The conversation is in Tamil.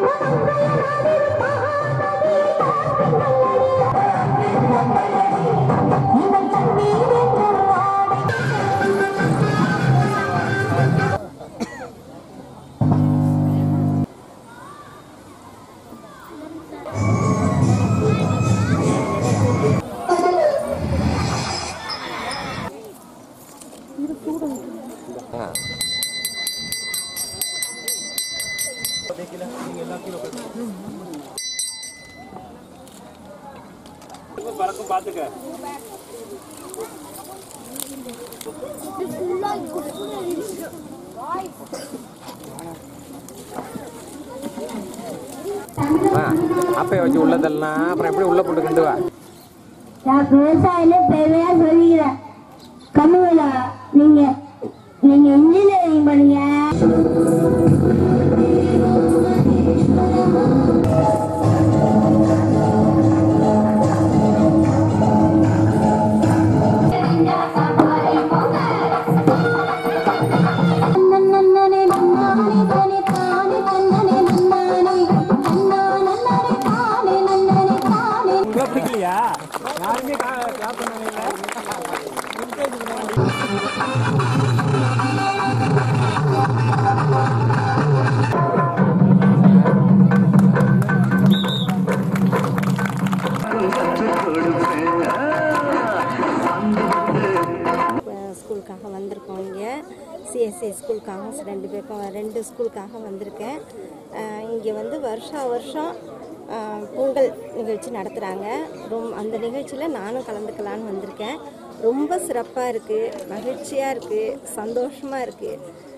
பறக்கும் பாத்துக்க அப்பைய வச்சு உள்ளதெல்லாம் அப்புறம் எப்படி உள்ள போட்டு கிண்டுவா நான் விவசாயில பெருமையா சொல்லிக்கிறேன் கம்முங்களா நீங்க நீங்க இன்ஜினியரிங் பண்ணீங்க உங்களை பிடிக்கலையா யாருமே கிளாப் பண்ணவே இல்லை ஸ்கூலுக்காக வந்திருக்கோம் இங்கே சிஎஸ்ஐ ஸ்கூலுக்காக ரெண்டு பேருக்கும் ரெண்டு ஸ்கூலுக்காக வந்திருக்கேன் இங்கே வந்து வருஷா வருஷம் அஹ், பொங்கல் நிகழ்ச்சி நடத்துகிறாங்க ரொம் அந்த நிகழ்ச்சியில் நானும் கலந்துக்கலான்னு வந்திருக்கேன் ரொம்ப சிறப்பாக இருக்குது மகிழ்ச்சியாக இருக்குது சந்தோஷமாக இருக்குது